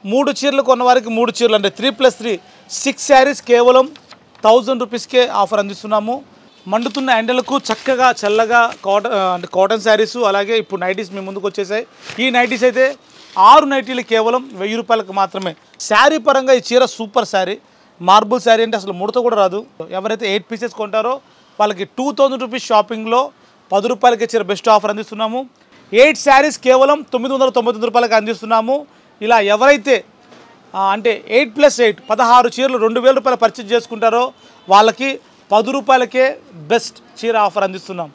మూడు చీరలు కొన్న వారికి మూడు చీరలు అంటే three plus three six saris కేవలం థౌజండ్ రూపీస్కే ఆఫర్ అందిస్తున్నాము మండుతున్న ఎండలకు చక్కగా చల్లగా కాటన్ అంటే కాటన్ శారీస్ అలాగే ఇప్పుడు నైటీస్ మీ ముందుకు వచ్చేసాయి ఈ నైటీస్ అయితే ఆరు నైటీలు కేవలం వెయ్యి రూపాయలకు మాత్రమే శారీ పరంగా ఈ చీర సూపర్ శారీ మార్బుల్ శారీ అంటే అసలు ముడత కూడా రాదు ఎవరైతే ఎయిట్ పీసెస్ కొంటారో వాళ్ళకి టూ థౌజండ్ రూపీస్ షాపింగ్లో పది రూపాయలకి చీర బెస్ట్ ఆఫర్ అందిస్తున్నాము ఎయిట్ శారీస్ కేవలం తొమ్మిది వందల తొంభై తొమ్మిది రూపాయలకి అందిస్తున్నాము ఇలా ఎవరైతే ఆ, అంటే ఎయిట్ ప్లస్ ఎయిట్ పదహారు చీరలు రెండు వేల రూపాయలు పర్చేజ్ చేసుకుంటారో వాళ్ళకి పది రూపాయలకే బెస్ట్ చీర ఆఫర్ అందిస్తున్నాం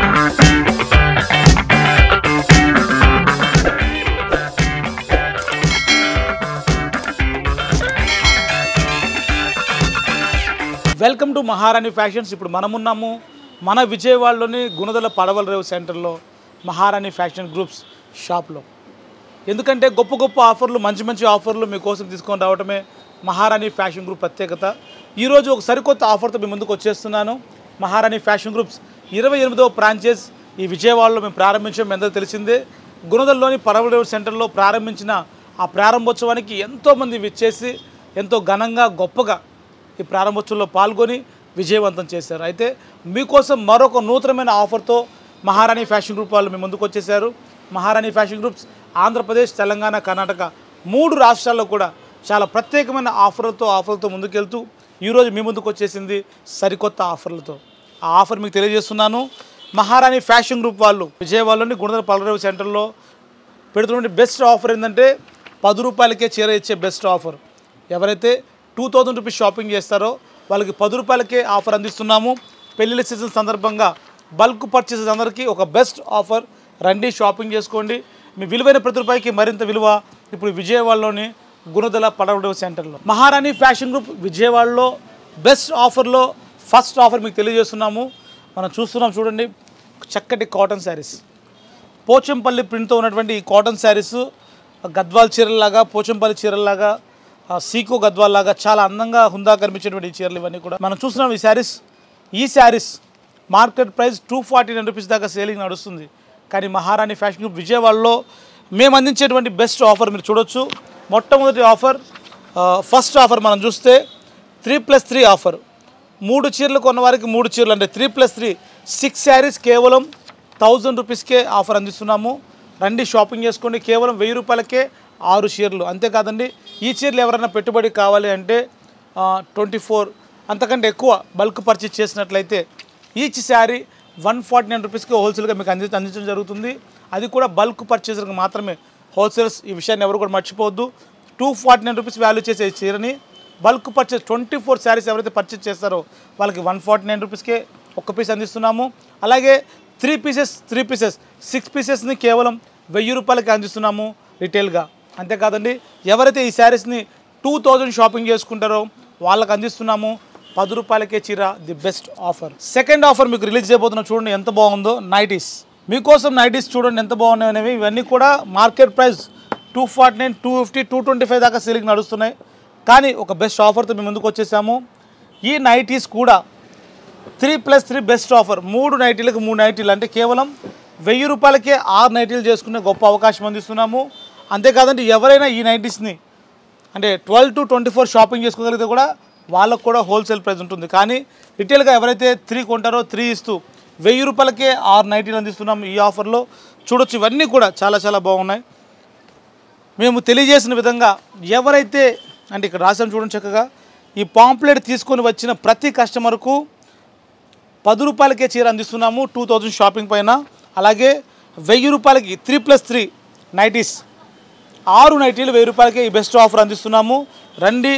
వెల్కమ్ టు మహారాణి ఫ్యాషన్స్ ఇప్పుడు మనమున్నాము మన విజయవాడలోని గుణదల పడవల రేవు సెంటర్లో మహారాణి ఫ్యాషన్ గ్రూప్స్ షాప్లో ఎందుకంటే గొప్ప గొప్ప ఆఫర్లు మంచి మంచి ఆఫర్లు మీకోసం తీసుకొని రావటమే మహారాణి ఫ్యాషన్ గ్రూప్ ప్రత్యేకత ఈరోజు ఒక సరికొత్త ఆఫర్తో మీ ముందుకు వచ్చేస్తున్నాను మహారాణి ఫ్యాషన్ గ్రూప్స్ ఇరవై ఎనిమిదవ బ్రాంచెస్ ఈ విజయవాడలో మేము ప్రారంభించాం మీ అందరూ తెలిసిందే గుణదల్లోని పడవరేవు సెంటర్లో ప్రారంభించిన ఆ ప్రారంభోత్సవానికి ఎంతోమంది విచ్చేసి ఎంతో ఘనంగా గొప్పగా ఈ ప్రారంభోత్సవంలో పాల్గొని విజయవంతం చేశారు అయితే మీకోసం మరొక నూతనమైన ఆఫర్తో మహారాణి ఫ్యాషన్ గ్రూప్ వాళ్ళు మీ ముందుకు వచ్చేసారు మహారాణి ఫ్యాషన్ గ్రూప్స్ ఆంధ్రప్రదేశ్ తెలంగాణ కర్ణాటక మూడు రాష్ట్రాల్లో కూడా చాలా ప్రత్యేకమైన ఆఫర్లతో ఆఫర్లతో ముందుకెళ్తూ ఈరోజు మీ ముందుకు వచ్చేసింది సరికొత్త ఆఫర్లతో ఆ ఆఫర్ మీకు తెలియజేస్తున్నాను మహారాణి ఫ్యాషన్ గ్రూప్ వాళ్ళు విజయవాడలోని గుణదల పలరేవు సెంటర్లో పెడుతున్న బెస్ట్ ఆఫర్ ఏంటంటే పది రూపాయలకే చీర ఇచ్చే బెస్ట్ ఆఫర్ ఎవరైతే టూ థౌజండ్ రూపీస్ షాపింగ్ చేస్తారో వాళ్ళకి పది రూపాయలకే ఆఫర్ అందిస్తున్నాము పెళ్ళిళ్ళ సీజన్ సందర్భంగా బల్క్ పర్చేసెస్ అందరికీ ఒక బెస్ట్ ఆఫర్ రండి షాపింగ్ చేసుకోండి మీ విలువైన ప్రతి రూపాయికి మరింత విలువ ఇప్పుడు విజయవాడలోని గుణదల పడవడవ సెంటర్లో మహారాణి ఫ్యాషన్ గ్రూప్ విజయవాడలో బెస్ట్ ఆఫర్లో ఫస్ట్ ఆఫర్ మీకు తెలియజేస్తున్నాము మనం చూస్తున్నాం చూడండి చక్కటి కాటన్ శారీస్ పోచంపల్లి ప్రింట్తో ఉన్నటువంటి ఈ కాటన్ శారీస్ గద్వాల్ చీరల్లాగా పోచంపల్లి చీరల్లాగా ఆ, సీకో గద్వాల్ లాగా చాలా అందంగా హుందా కనిపించేటువంటి ఈ చీరలు ఇవన్నీ కూడా మనం చూస్తున్నాం ఈ శారీస్ ఈ saris market price two forty nine rupees దాకా సేలింగ్ నడుస్తుంది కానీ మహారాణి ఫ్యాషన్ గ్రూప్ విజయవాడలో మేము అందించేటువంటి బెస్ట్ ఆఫర్ మీరు చూడొచ్చు మొట్టమొదటి ఆఫర్ ఆ, ఫస్ట్ ఆఫర్ మనం చూస్తే త్రీ ప్లస్ త్రీ ఆఫర్ మూడు చీరలు కొన్న వారికి మూడు చీరలు అంటే three plus three six saris కేవలం థౌజండ్ రూపీస్కే ఆఫర్ అందిస్తున్నాము రండి షాపింగ్ చేసుకోండి కేవలం వెయ్యి రూపాయలకే ఆరు చీరలు అంతేకాదండి ఈ చీరలు ఎవరైనా పెట్టుబడి కావాలి అంటే ట్వంటీ ఫోర్ అంతకంటే ఎక్కువ బల్క్ పర్చేస్ చేసినట్లయితే each sari one forty nine రూపీస్కి హోల్సేల్గా మీకు అంది అందించడం జరుగుతుంది అది కూడా బల్క్ పర్చేసర్కి మాత్రమే హోల్సేల్స్ ఈ విషయాన్ని ఎవరు కూడా మర్చిపోవద్దు two forty nine rupees value చేసే ఈ చీరని bulk purchase twenty four saris ఎవరైతే పర్చేస్ చేస్తారో వాళ్ళకి వన్ ఫార్టీ నైన్ రూపీస్కే ఒక పీస్ అందిస్తున్నాము అలాగే three pieces three pieces six పీసెస్ని కేవలం వెయ్యి రూపాయలకి అందిస్తున్నాము రిటైల్గా అంతేకాదండి ఎవరైతే ఈ శారీస్ని టూ థౌజండ్ షాపింగ్ చేసుకుంటారో వాళ్ళకి అందిస్తున్నాము పది రూపాయలకే చీర the best offer second offer మీకు రిలీజ్ చేయబోతున్నాం చూడండి ఎంత బాగుందో నైటీస్ మీకోసం నైటీస్ చూడండి ఎంత బాగున్నాయి అనేవి ఇవన్నీ కూడా market price two forty nine two fifty two twenty five దాకా సీలింగ్ నడుస్తున్నాయి కానీ ఒక బెస్ట్ ఆఫర్తో మేము ముందుకు వచ్చేసాము ఈ నైటీస్ కూడా three plus three best offer మూడు నైటీలకు మూడు నైటీలు అంటే కేవలం వెయ్యి రూపాయలకే ఆరు నైటీలు చేసుకునే గొప్ప అవకాశం అందిస్తున్నాము అంతేకాదండి ఎవరైనా ఈ నైటీస్ని అంటే twelve to twenty four shopping చేసుకోగలిగితే కూడా వాళ్ళకు కూడా హోల్సేల్ ప్రైస్ ఉంటుంది కానీ రిటైల్గా ఎవరైతే త్రీ కొంటారో త్రీ ఇస్తూ వెయ్యి రూపాయలకే ఆరు నైటీలు అందిస్తున్నాము ఈ ఆఫర్లో చూడొచ్చు ఇవన్నీ కూడా చాలా చాలా బాగున్నాయి మేము తెలియజేసిన విధంగా ఎవరైతే అంటే ఇక్కడ రాసాం చూడండి చక్కగా ఈ పాంప్లెట్ తీసుకొని వచ్చిన ప్రతి కస్టమర్కు పది రూపాయలకే చీర అందిస్తున్నాము టూ థౌజండ్ షాపింగ్ పైన అలాగే వెయ్యి రూపాయలకి త్రీ ప్లస్ త్రీ నైటీస్ ఆరు నైటీలు వెయ్యి రూపాయలకే ఈ బెస్ట్ ఆఫర్ అందిస్తున్నాము రండి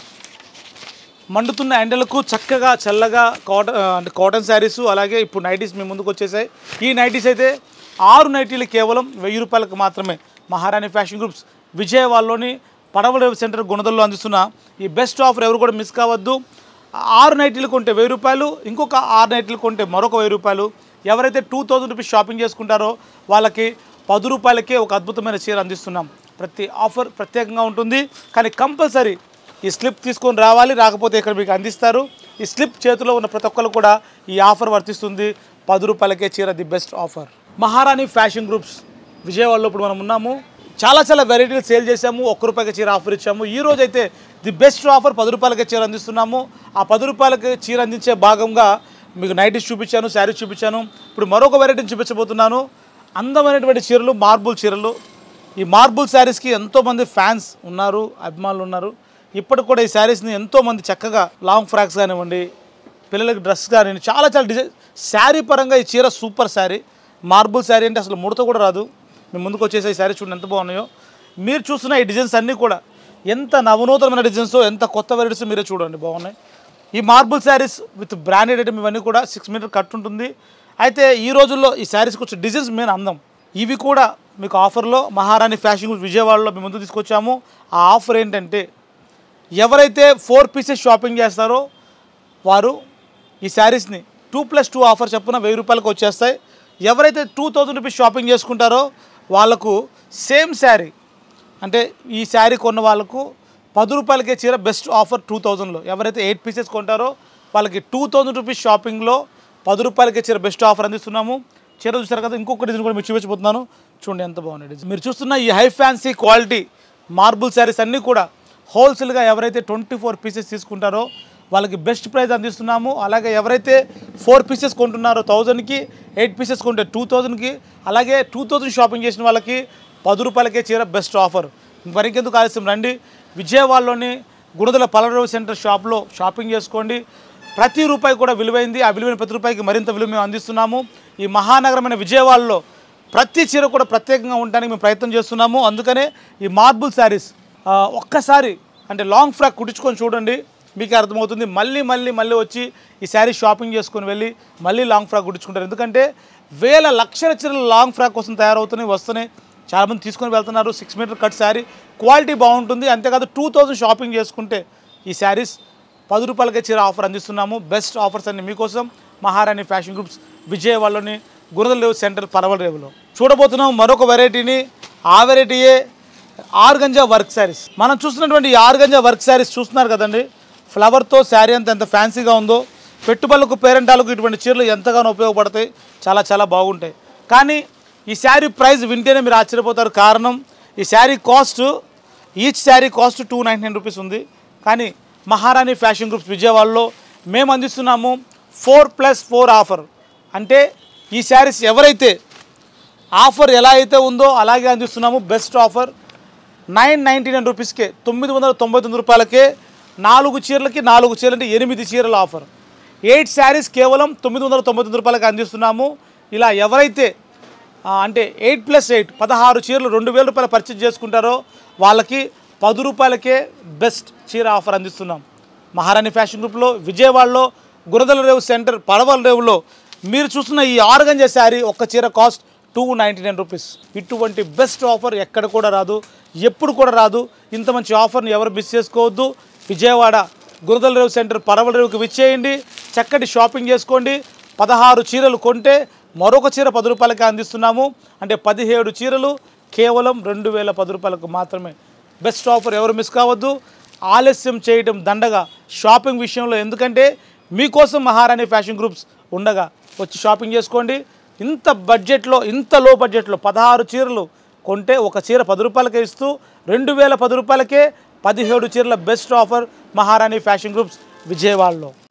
మండుతున్న ఎండలకు చక్కగా చల్లగా కాటన్ అంటే కాటన్ శారీస్ అలాగే ఇప్పుడు నైటీస్ మీ ముందుకు వచ్చేసాయి ఈ నైటీస్ అయితే ఆరు నైటీలు కేవలం వెయ్యి రూపాయలకు మాత్రమే మహారాణి ఫ్యాషన్ గ్రూప్స్ విజయవాడలోని పడవల సెంటర్ గుణదల్లో అందిస్తున్న ఈ బెస్ట్ ఆఫర్ ఎవరు కూడా మిస్ కావద్దు ఆరు నైటీలు కొంటే వెయ్యి రూపాయలు ఇంకొక ఆరు నైటీలు కొంటే మరొక వెయ్యి రూపాయలు ఎవరైతే టూ థౌజండ్ రూపీస్ షాపింగ్ చేసుకుంటారో వాళ్ళకి పది రూపాయలకే ఒక అద్భుతమైన చీర అందిస్తున్నాం ప్రతి ఆఫర్ ప్రత్యేకంగా ఉంటుంది కానీ కంపల్సరీ ఈ స్లిప్ తీసుకొని రావాలి రాకపోతే ఇక్కడ మీకు అందిస్తారు ఈ స్లిప్ చేతిలో ఉన్న ప్రతి ఒక్కరు కూడా ఈ ఆఫర్ వర్తిస్తుంది పది రూపాయలకే చీర the best offer Maharani fashion groups విజయవాడలో ఇప్పుడు మనం ఉన్నాము చాలా చాలా వెరైటీలు సేల్ చేసాము ఒక్క రూపాయికి చీర ఆఫర్ ఇచ్చాము ఈ రోజు అయితే ది బెస్ట్ ఆఫర్ పది రూపాయలకి చీర అందిస్తున్నాము ఆ పది రూపాయలకి చీర అందించే భాగంగా మీకు నైటీస్ చూపించాను శారీస్ చూపించాను ఇప్పుడు మరొక వెరైటీని చూపించబోతున్నాను అందమైనటువంటి చీరలు మార్బుల్ చీరలు ఈ మార్బుల్ శారీస్కి ఎంతోమంది ఫ్యాన్స్ ఉన్నారు అభిమానులు ఉన్నారు ఇప్పటికి కూడా ఈ శారీస్ని ఎంతోమంది చక్కగా లాంగ్ ఫ్రాక్స్ కానివ్వండి పిల్లలకి డ్రెస్ కానివ్వండి చాలా చాలా డిజైన్ శారీ పరంగా ఈ చీర సూపర్ శారీ మార్బుల్ శారీ అంటే అసలు ముడత కూడా రాదు మేము ముందుకు వచ్చేసే ఈ శారీ చూడండి ఎంత బాగున్నాయో మీరు చూస్తున్న ఈ డిజైన్స్ అన్నీ కూడా ఎంత నవనూతనమైన డిజైన్స్ ఎంత కొత్త వెరైటీస్ మీరే చూడండి బాగున్నాయి ఈ marble saris with branded item ఇవన్నీ కూడా సిక్స్ మీటర్ కట్ ఉంటుంది అయితే ఈ రోజుల్లో ఈ శారీస్కి వచ్చే డిజైన్స్ మెయిన్ అందం ఇవి కూడా మీకు ఆఫర్లో మహారాణి ఫ్యాషన్ విజయవాడలో మేము ముందు తీసుకొచ్చాము ఆ ఆఫర్ ఏంటంటే ఎవరైతే ఫోర్ పీసెస్ షాపింగ్ చేస్తారో వారు ఈ శారీస్ని టూ ప్లస్ టూ ఆఫర్ చొప్పున వెయ్యి రూపాయలకు వచ్చేస్తాయి ఎవరైతే టూ థౌజండ్ రూపీస్ షాపింగ్ చేసుకుంటారో వాళ్ళకు సేమ్ శారీ అంటే ఈ శారీ కొన్న వాళ్ళకు పది రూపాయలకే చీర బెస్ట్ ఆఫర్ టూ థౌజండ్లో ఎవరైతే ఎయిట్ పీసెస్ కొంటారో వాళ్ళకి టూ థౌజండ్ రూపీస్ షాపింగ్లో పది రూపాయలకే చీర బెస్ట్ ఆఫర్ అందిస్తున్నాము చీర చూసారు కదా ఇంకొక డిజైన్ కూడా మీకు చూపించబోతున్నాను చూడండి ఎంత బాగున్నాయి డిజైన్ మీరు చూస్తున్న ఈ high fancy quality marble saris అన్నీ కూడా హోల్సేల్గా ఎవరైతే ట్వంటీ ఫోర్ పీసెస్ తీసుకుంటారో వాళ్ళకి బెస్ట్ ప్రైస్ అందిస్తున్నాము అలాగే ఎవరైతే ఫోర్ పీసెస్ కొంటున్నారో థౌజండ్కి ఎయిట్ పీసెస్ కొంటే టూ థౌజండ్కి అలాగే టూ థౌజండ్ షాపింగ్ చేసిన వాళ్ళకి పది రూపాయలకే చీర బెస్ట్ ఆఫర్ మరికెందుకు ఆలస్యం రండి విజయవాడలోని గుణదల పలరవ సెంటర్ షాప్లో షాపింగ్ చేసుకోండి ప్రతి రూపాయి కూడా విలువైంది ఆ విలువైన ప్రతి రూపాయికి మరింత విలువ మేము అందిస్తున్నాము ఈ మహానగరమైన విజయవాడలో ప్రతి చీర కూడా ప్రత్యేకంగా ఉండడానికి మేము ప్రయత్నం చేస్తున్నాము అందుకనే ఈ మార్బుల్ శారీస్ ఆ, ఒక్కసారి అంటే లాంగ్ ఫ్రాక్ కుట్టించుకొని చూడండి మీకు అర్థమవుతుంది మళ్ళీ మళ్ళీ మళ్ళీ వచ్చి ఈ శారీ షాపింగ్ చేసుకొని వెళ్ళి మళ్ళీ లాంగ్ ఫ్రాక్ కుట్టించుకుంటారు ఎందుకంటే వేల లక్షల చీరలు లాంగ్ ఫ్రాక్ కోసం తయారవుతున్నాయి వస్తున్నాయి చాలామంది తీసుకొని వెళ్తున్నారు six meter cut sari quality బాగుంటుంది అంతేకాదు టూ థౌజండ్ షాపింగ్ చేసుకుంటే ఈ శారీస్ పది రూపాయలకే చీర ఆఫర్ అందిస్తున్నాము బెస్ట్ ఆఫర్స్ అన్ని మీకోసం మహారాణి ఫ్యాషన్ గ్రూప్స్ విజయవాడలోని గురదలేవు సెంటర్ పరవల రేవులో చూడబోతున్నాం మరొక వెరైటీని ఆ వెరైటీయే ఆర్గంజా వర్క్ శారీస్ మనం చూస్తున్నటువంటి ఈ ఆర్గంజా వర్క్ శారీస్ చూస్తున్నారు కదండి ఫ్లవర్తో శారీ అంత ఎంత ఫ్యాన్సీగా ఉందో పెట్టుబడులకు పేరెంటాలకు ఇటువంటి చీరలు ఎంతగానో ఉపయోగపడతాయి చాలా చాలా బాగుంటాయి కానీ ఈ శారీ ప్రైస్ వింటేనే మీరు ఆశ్చర్యపోతారు కారణం ఈ sari cost each sari cost two ninety nine rupees ఉంది కానీ మహారాణి ఫ్యాషన్ గ్రూప్స్ విజయవాడలో మేము అందిస్తున్నాము ఫోర్ ప్లస్ ఫోర్ ఆఫర్ అంటే ఈ శారీస్ ఎవరైతే ఆఫర్ ఎలా అయితే ఉందో అలాగే అందిస్తున్నాము best offer nine ninety nine రూపీస్కే తొమ్మిది వందల తొంభై తొమ్మిది రూపాయలకే నాలుగు చీరలకి నాలుగు చీరలు అంటే ఎనిమిది చీరల ఆఫర్ ఎయిట్ శారీస్ కేవలం తొమ్మిది వందల తొంభై తొమ్మిది రూపాయలకి అందిస్తున్నాము ఇలా ఎవరైతే ఆ, అంటే ఎయిట్ ప్లస్ ఎయిట్ పదహారు చీరలు రెండు వేల రూపాయలు పర్చేజ్ చేసుకుంటారో వాళ్ళకి పది రూపాయలకే బెస్ట్ చీర ఆఫర్ అందిస్తున్నాం మహారాణి ఫ్యాషన్ గ్రూప్లో విజయవాడలో గురదల రేవు సెంటర్ పడవల రేవులో మీరు చూస్తున్న ఈ ఆర్గంజా శారీ ఒక్క చీర cost two ninety nine rupees ఇటువంటి బెస్ట్ ఆఫర్ ఎక్కడ కూడా రాదు ఎప్పుడు కూడా రాదు ఇంత మంచి ఆఫర్ని ఎవరు మిస్ చేసుకోవద్దు విజయవాడ గురదల రేవు సెంటర్ పడవల రేవుకి విచ్చేయండి చక్కటి షాపింగ్ చేసుకోండి పదహారు చీరలు కొంటే మరొక చీర పది రూపాయలకి అందిస్తున్నాము అంటే పదిహేడు చీరలు కేవలం రెండు వేల పది రూపాయలకు మాత్రమే బెస్ట్ ఆఫర్ ఎవరు మిస్ కావద్దు ఆలస్యం చేయడం దండగా షాపింగ్ విషయంలో ఎందుకంటే మీకోసం మహారాణి ఫ్యాషన్ గ్రూప్స్ ఉండగా వచ్చి షాపింగ్ చేసుకోండి ఇంత బడ్జెట్లో ఇంత లో బడ్జెట్లో పదహారు చీరలు కొంటే ఒక చీర పది రూపాయలకే ఇస్తూ రెండు వేల పది రూపాయలకే పదిహేడు చీరల best offer Maharani fashion groups విజయవాడలో